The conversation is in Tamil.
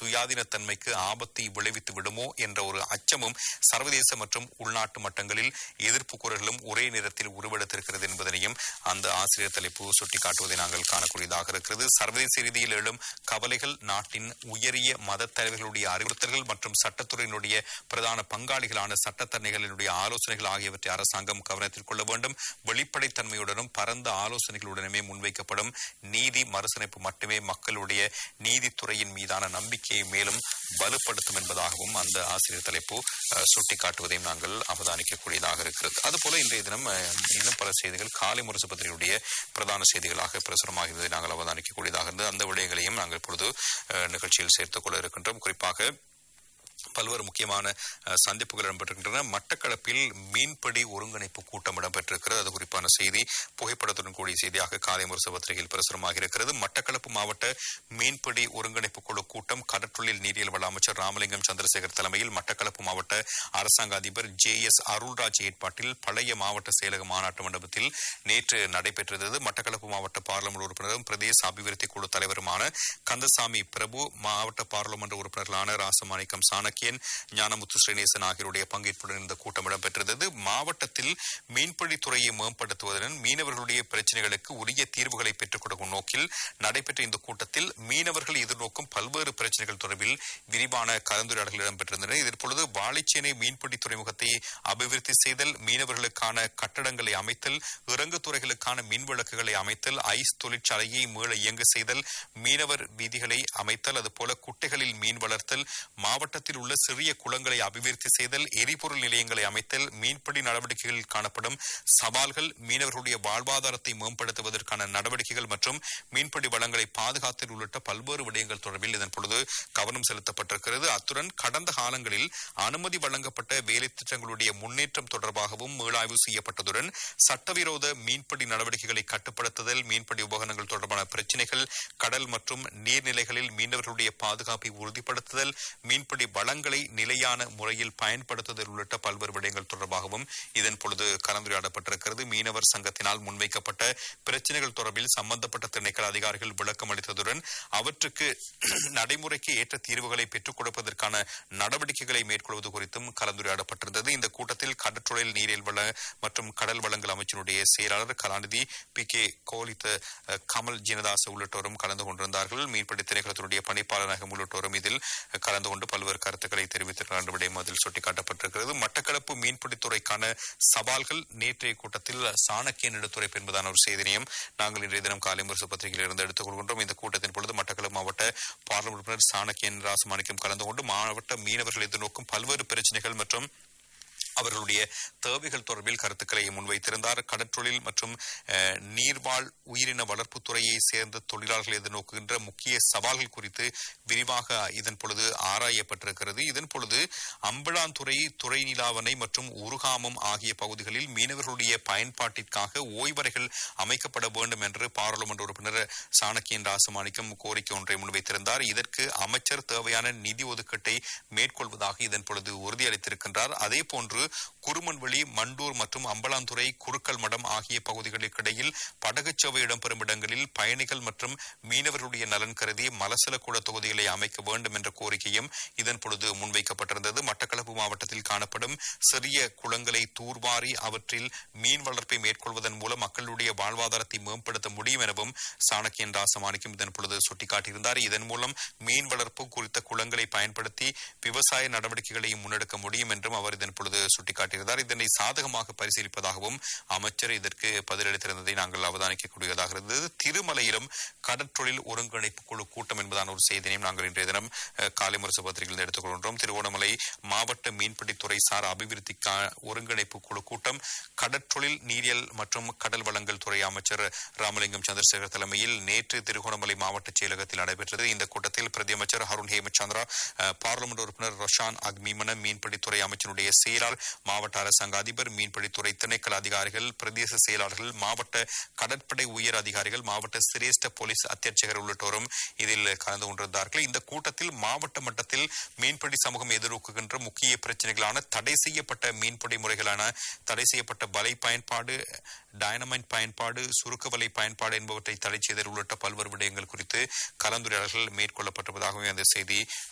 சுயாதீனத்தன்மைக்கு ஆபத்தை விளைவித்து விடுமோ என்ற ஒரு அச்சமும் சர்வதேச மற்றும் உள்நாட்டு மட்டங்களில் எதிர்ப்பு குரல்களும் ஒரே நேரத்தில் உருவெடுத்திருக்கிறது என்பதனையும் அந்த ஆசிரியர் தலைப்பு சுட்டிக்காட்டுவதை நாங்கள் காணக்கூடியதாக இருக்கிறது சர்வதேச ரீதியில் எழும் கவலைகள் நாட்டின் உயரிய மத தலைவர்களுடைய அறிவுறுத்தல்கள் மற்றும் சட்டத்துறையினுடைய பிரதான பங்காளிகளான சட்டத்தரணிகளினுடைய ஆலோசனைகள் ஆகியவற்றை அரசாங்கம் கவனத்தில் கொள்ள வேண்டும் வெளிப்படைத்தன்மையுடனும் பரந்த ஆலோசனைகளுடனுமே முன்வைக்கப்படும் நீதி மறுசீரமைப்பு மட்டுமே மக்களுடைய நீதித்துறையின் மீதான நம்பிக்கையை மேலும் வலுப்படுத்தும் என்பதாகவும் அந்த ஆசிரியர் தலைப்பு அஹ், சுட்டிக்காட்டுவதையும் நாங்கள் அவதானிக்கக்கூடியதாக இருக்கிறது அதுபோல இன்றைய தினம் அஹ், இன்னும் பல செய்திகள் காலை முரசு பத்திரிகையுடைய பிரதான செய்திகளாக பிரசுரமாகிறதை நாங்கள் அவதானிக்கக்கூடியதாக இருந்தது அந்த விடயங்களையும் நாங்கள் இப்பொழுது அஹ், நிகழ்ச்சியில் சேர்த்துக் கொள்ள இருக்கின்றோம் குறிப்பாக பல்வேறு முக்கியமான அஹ், சந்திப்புகள் இடம்பெற்றிருக்கின்றன மட்டக்களப்பில் மீன்பிடி ஒருங்கிணைப்பு கூட்டம் இடம்பெற்றிருக்கிறது அது குறிப்பான செய்தி புகைப்படத்துடன் கூடிய செய்தியாக காலை முரசு பத்திரிகையில் பிரசுரமாக இருக்கிறது மட்டக்களப்பு மாவட்ட மீன்பிடி ஒருங்கிணைப்பு குழு கூட்டம் கடற்றொழில் நீரியல் வள அமைச்சர் ராமலிங்கம் சந்திரசேகர் தலைமையில் மட்டக்களப்பு மாவட்ட அரசாங்க அதிபர் ஜே எஸ் அருள்ராஜ் ஏற்பாட்டில் பழைய மாவட்ட செயலக மாநாட்டு மண்டபத்தில் நேற்று நடைபெற்றது மட்டக்களப்பு மாவட்ட பார்லமெண்ட் உறுப்பினரும் பிரதேச அபிவிருத்தி குழு தலைவருமான கந்தசாமி பிரபு மாவட்ட பாராளுமன்ற உறுப்பினர்களான ராசமாணிக்கம் சாணக்கியன் ஞானமுத்து ஸ்ரீநேசன் ஆகியோருடைய பங்கேற்புடன் இந்த கூட்டம் இடம்பெற்றிருந்தது மாவட்டத்தில் மீன்பிடி துறையை மேம்படுத்துவதுடன் மீனவர்களுடைய பிரச்சனைகளுக்கு உரிய தீர்வுகளை பெற்றுக் கொடுக்கும் நோக்கில் நடைபெற்ற இந்த கூட்டத்தில் மீனவர்கள் எதிர்நோக்கும் பல்வேறு பிரச்சனைகள் தொடர்பில் விரிவான கலந்துரையாடல்கள் இடம்பெற்றிருந்தன இதற்பொழுது வாழைச்சேனை மீன்பிடி துறைமுகத்தை அபிவிருத்தி செய்தல் மீனவர்களுக்கான கட்டடங்களை அமைத்தல் இறங்கு துறைகளுக்கான மின் விளக்குகளை அமைத்தல் ஐஸ் தொழிற்சாலையை மீள இயங்க செய்தல் மீனவர் வீதிகளை அமைத்தல் அதுபோல குட்டைகளில் மீன் வளர்த்தல் மாவட்டத்தில் உள்ள சிறிய குளங்களை அபிவிருத்தி செய்தல் எரிபொருள் நிலையங்களை அமைத்தல் மீன்பிடி நடவடிக்கைகளில் காணப்படும் சவால்கள் மீனவர்களுடைய வாழ்வாதாரத்தை மேம்படுத்துவதற்கான நடவடிக்கைகள் மற்றும் மீன்பிடி வளங்களை பாதுகாத்தல் உள்ளிட்ட பல்வேறு விடயங்கள் தொடர்பில் இதன் பொழுது கவனம் செலுத்தப்பட்டிருக்கிறது அத்துடன் கடந்த காலங்களில் அனுமதி வழங்கப்பட்ட வேலை திட்டங்களுடைய முன்னேற்றம் தொடர்பாகவும் மீளாய்வு செய்யப்பட்டதுடன் சட்டவிரோத மீன்பிடி நடவடிக்கைகளை கட்டுப்படுத்துதல் மீன்பிடி உபகரணங்கள் தொடர்பான பிரச்சினைகள் கடல் மற்றும் நீர்நிலைகளில் மீனவர்களுடைய பாதுகாப்பை உறுதிப்படுத்துதல் மீன்பிடி வளங்களை நிலையான முறையில் பயன்படுத்துதல் உள்ளிட்ட பல்வேறு விடயங்கள் தொடர்பாகவும் இதன் பொழுது கலந்துரையாடப்பட்டிருக்கிறது மீனவர் சங்கத்தினால் முன்வைக்கப்பட்ட பிரச்சனைகள் தொடர்பில் சம்பந்தப்பட்ட திணைக்கள அதிகாரிகள் விளக்கம் அளித்ததுடன் அவற்றுக்கு நடைமுறைக்கு ஏற்ற தீர்வுகளை பெற்றுக் கொடுப்பதற்கான நடவடிக்கைகளை மேற்கொள்வது குறித்தும் கலந்துரையாடப்பட்டிருந்தது இந்த கூட்டத்தில் கடற்றொழில் நீரியல் வள மற்றும் கடல் வளங்கள் அமைச்சினுடைய செயலாளர் கலாநிதி பி கே கோலித்த அஹ், கமல் ஜீனதாஸ் உள்ளிட்டோரும் கலந்து கொண்டிருந்தார்கள் மீன்பிடி திணைக்களத்தினுடைய பணிப்பாளரகம் உள்ளிட்டோரும் இதில் கலந்து கொண்டு பல்வேறு கருத்துக்களை தெரிவித்திருக்கின்ற விடயம் அதில் சுட்டிக்காட்டப்பட்டிருக்கிறது மட்டக்களப்பு மீன்பிடித்துறைக்கான சவால்கள் நேற்றைய கூட்டத்தில் சாணக்கியன் எடுத்துரைப்பு என்பதான ஒரு செய்தினையும் நாங்கள் இன்றைய தினம் காலை முரசு பத்திரிகையில் இருந்து எடுத்துக் கொள்கின்றோம் இந்த கூட்டத்தின் பொழுது மட்டக்களப்பு மாவட்ட பார்லிமெண்ட் உறுப்பினர் சாணக்கியன் ராசமாணிக்கம் கலந்து கொண்டு மாவட்ட மீனவர்கள் எதிர்நோக்கும் பல்வேறு பிரச்சனைகள் மற்றும் அவர்களுடைய தேவைகள் தொடர்பில் கருத்துக்களை முன்வைத்திருந்தார் கடற்றொழில் மற்றும் அஹ், நீர்வாழ் உயிரின வளர்ப்புத் துறையை சேர்ந்த தொழிலாளர்கள் எதிர்நோக்குகின்ற முக்கிய சவால்கள் குறித்து விரிவாக இதன் பொழுது ஆராயப்பட்டிருக்கிறது இதன் பொழுது அம்பலாந்துறை துறை நிலாவணை மற்றும் உருகாமம் ஆகிய பகுதிகளில் மீனவர்களுடைய பயன்பாட்டிற்காக ஓய்வறைகள் அமைக்கப்பட வேண்டும் என்று பாராளுமன்ற உறுப்பினர் சாணக்கியன் ராசமாணிக்கம் கோரிக்கை ஒன்றை முன்வைத்திருந்தார் இதற்கு அமைச்சர் தேவையான நிதி ஒதுக்கீட்டை மேற்கொள்வதாக இதன் பொழுது உறுதியளித்திருக்கின்றார் அதே போன்று குருமன்வெளி மண்டூர் மற்றும் அம்பலாந்துறை குறுக்கல் மடம் ஆகிய பகுதிகளுக்கிடையில் படகுச்சேவை இடம்பெறும் இடங்களில் பயணிகள் மற்றும் மீனவர்களுடைய நலன் கருதி மலசலக்கூட தொகுதிகளை அமைக்க வேண்டும் என்ற கோரிக்கையும் இதன் பொழுது முன்வைக்கப்பட்டிருந்தது மட்டக்களப்பு மாவட்டத்தில் காணப்படும் சிறிய குளங்களை தூர்வாரி அவற்றில் மீன் வளர்ப்பை மேற்கொள்வதன் மூலம் மக்களுடைய வாழ்வாதாரத்தை மேம்படுத்த முடியும் எனவும் சாணக்கியன் ராசமாணிக்கும் இதன் பொழுது சுட்டிக்காட்டியிருந்தார் இதன் மூலம் மீன் வளர்ப்பு குறித்த குளங்களை பயன்படுத்தி விவசாய நடவடிக்கைகளையும் முன்னெடுக்க முடியும் என்றும் அவர் இதன் பொழுது சுட்டிக்காட்டியிருந்தார் இதனை சாதகமாக பரிசீலிப்பதாகவும் அமைச்சர் இதற்கு பதிலளித்திருந்ததை நாங்கள் அவதானிக்கக்கூடியதாக இருந்தது திருமலையிலும் கடற்றொழில் ஒருங்கிணைப்பு குழு கூட்டம் என்பதான ஒரு செய்தியையும் நாங்கள் இன்றைய தினம் அஹ், காலை முரசு பத்திரிகையில் எடுத்துக்கொள்கின்றோம் திருவோணமலை மாவட்ட மீன்பிடித்துறை சார் அபிவிருத்தி ஒருங்கிணைப்பு குழு கூட்டம் கடற்றொழில் நீரியல் மற்றும் கடல் வளங்கள் துறை அமைச்சர் ராமலிங்கம் சந்திரசேகர் தலைமையில் நேற்று திருகோணமலை மாவட்ட செயலகத்தில் நடைபெற்றது இந்த கூட்டத்தில் பிரதி அமைச்சர் ஹருண் ஹேமச்சந்திரா அஹ், பார்லிமெண்ட் உறுப்பினர் ரொஷான் அக்மீமன மீன்பிடித்துறை அமைச்சருடைய செயலாளர் மாவட்ட அரசாங்க அதிபர் மீன்பிடித்துறை திணைக்கள அதிகாரிகள் பிரதேச செயலாளர்கள் மாவட்ட கடற்படை உயர் அதிகாரிகள் மாவட்ட சிரேஷ்ட போலீஸ் அத்தியட்சகர் உள்ளிட்டோரும் இதில் கலந்து கொண்டிருந்தார்கள் இந்த கூட்டத்தில் மாவட்ட மட்டத்தில் மீன்பிடி சமூகம் எதிர்நோக்குகின்ற முக்கிய பிரச்சனைகளான தடை செய்யப்பட்ட மீன்பிடி முறைகளான தடை செய்யப்பட்ட வலை பயன்பாடு டைனமைட் பயன்பாடு சுருக்க வலை பயன்பாடு என்பவற்றை தடை செய்தல் உள்ளிட்ட பல்வேறு விடயங்கள் குறித்து கலந்துரையாடல்கள் மேற்கொள்ளப்பட்டிருப்பதாகவும் அந்த செய்தி